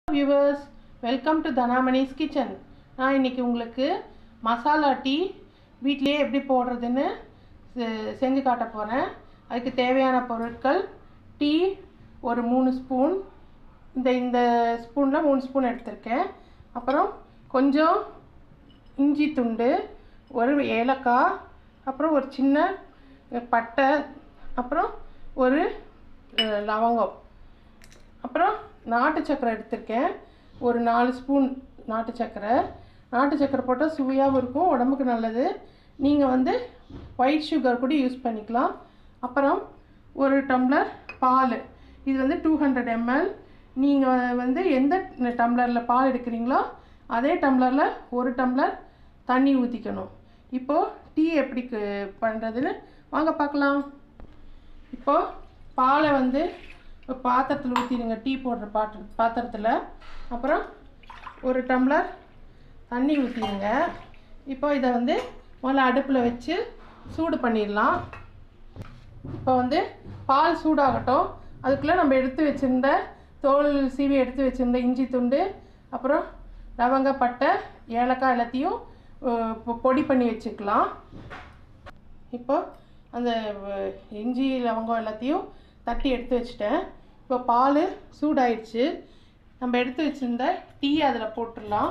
viewers welcome to Dhanamani's kitchen நான் இன்னைக்கு உங்களுக்கு மசாலா டீ வீட்டிலேயே எப்படி போடுறதுன்னு செ- செஞ்சு காட்ட போகிறேன் அதுக்கு தேவையான பொருட்கள் டீ ஒரு மூணு ஸ்பூன் இந்த இந்த ஸ்பூனில் மூணு ஸ்பூன் எடுத்திருக்கேன் அப்புறம் கொஞ்சம் இஞ்சி துண்டு ஒரு ஏலக்காய் அப்புறம் ஒரு சின்ன பட்டை அப்புறம் ஒரு அஹ், லவங்கம் அப்புறம் நாட்டு சக்கரை எடுத்திருக்கேன் ஒரு நாலு ஸ்பூன் நாட்டு சக்கரை நாட்டு சக்கரை போட்டால் சுவையாகவும் இருக்கும் உடம்புக்கு நல்லது நீங்கள் வந்து ஒயிட் சுகர் கூட யூஸ் பண்ணிக்கலாம் அப்புறம் ஒரு டம்ளர் பால் இது வந்து டூ ஹண்ட்ரட் எம்எல் நீங்கள் வந்து எந்த டம்ளரில் பால் எடுக்கிறீங்களோ அதே டம்ளரில் ஒரு டம்ளர் தண்ணி ஊற்றிக்கணும் இப்போது டீ எப்படி கு- பண்ணுறதுன்னு வாங்க பார்க்கலாம் இப்போது பாலை வந்து ஒரு பாத்திரத்தில் ஊற்றிடுங்க டீ போடுற பாத்திர பாத்திரத்தில் அப்புறம் ஒரு டம்ளர் தண்ணி ஊற்றிடுங்க இப்போ இதை வந்து முதல்ல அடுப்பில் வச்சு சூடு பண்ணிடலாம் இப்போ வந்து பால் சூடாகட்டும் அதுக்குள்ளே நம்ம எடுத்து வச்சுருந்த தோல் சீவி எடுத்து வச்சுருந்த இஞ்சி துண்டு அப்புறம் லவங்க பட்டை ஏலக்காய் எல்லாத்தையும் அஹ், பொ- பொடி பண்ணி வச்சுக்கலாம் இப்போ அந்த அஹ், இஞ்சி லவங்கம் எல்லாத்தையும் தட்டி எடுத்து வச்சுட்டேன் இப்போ பால் சூடாயிடுச்சு நம்ம எடுத்து வச்சிருந்த டீ அதில் போட்டுடலாம்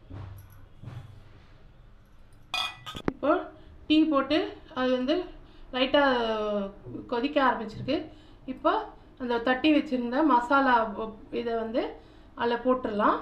இப்போ டீ போட்டு அது வந்து லைட்டாக கொதிக்க ஆரம்பிச்சிருக்கு இப்போ அந்த தட்டி வச்சுருந்த மசாலா ஒ- இதை வந்து அதில் போட்டுடலாம்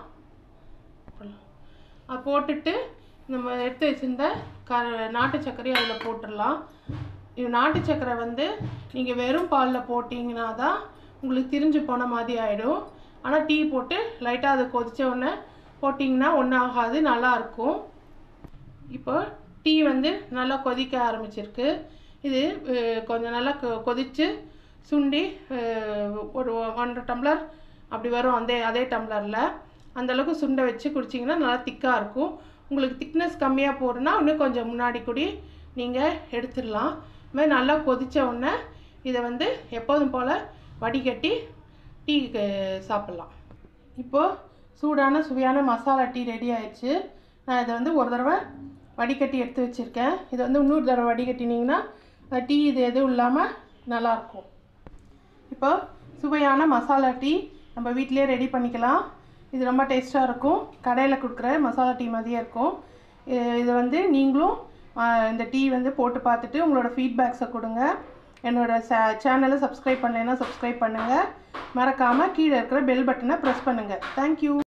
அது போட்டுட்டு நம்ம எடுத்து வச்சிருந்த க நாட்டு சர்க்கரையும் அதில் போட்டுடலாம் இது நாட்டு சர்க்கரை வந்து நீங்கள் வெறும் பாலில் போட்டிங்கன்னா தான் உங்களுக்கு திரிஞ்சு போன மாதிரி ஆகிடும் ஆனால் டீ போட்டு லைட்டாக அதை கொதிச்ச உடனே போட்டிங்கன்னா ஒன்றும் ஆகாது நல்லாயிருக்கும் இப்போ டீ வந்து நல்லா கொதிக்க ஆரம்பிச்சிருக்கு இது அஹ், கொஞ்சம் நல்லா கொ- கொதிச்சு சுண்டி அஹ், ஒரு ஒன்றரை டம்ளர் அப்படி வரும் அதே அதே டம்ளரில் அந்தளவுக்கு சுண்ட வச்சு குடிச்சிங்கன்னா நல்லா திக்காக இருக்கும் உங்களுக்கு திக்னஸ் கம்மியாக போடுனா இன்னும் கொஞ்சம் முன்னாடி கூடி நீங்கள் எடுத்துடலாம் இது மாதிரி நல்லா கொதிச்ச உடனே இதை வந்து எப்போதும் போல் வடிகட்டி டீ சாப்பிட்லாம் இப்போது சூடான சுவையான மசாலா டீ ரெடி ஆயிடுச்சு நான் இதை வந்து ஒரு தடவை வடிகட்டி எடுத்து வச்சுருக்கேன் இது வந்து இன்னொரு தடவை வடிகட்டினீங்கன்னா அந்த டீ இது எதுவும் இல்லாமல் நல்லாயிருக்கும் இப்போ சுவையான மசாலா டீ நம்ம வீட்டிலேயே ரெடி பண்ணிக்கலாம் இது ரொம்ப டேஸ்ட்டாக இருக்கும் கடையில் கொடுக்குற மசாலா டீ மாதிரியே இருக்கும் இ- இதை வந்து நீங்களும் ஆ, இந்த டீ வந்து போட்டு பார்த்துட்டு உங்களோட ஃபீட்பேக்ஸை கொடுங்க என்னோட சேனலை சப்ஸ்கிரைப் பண்ணலைன்னா சப்ஸ்கிரைப் பண்ணுங்கள் மறக்காமல் கீழே இருக்கிற பெல் பட்டனை ப்ரெஸ் பண்ணுங்கள் தேங்க்யூ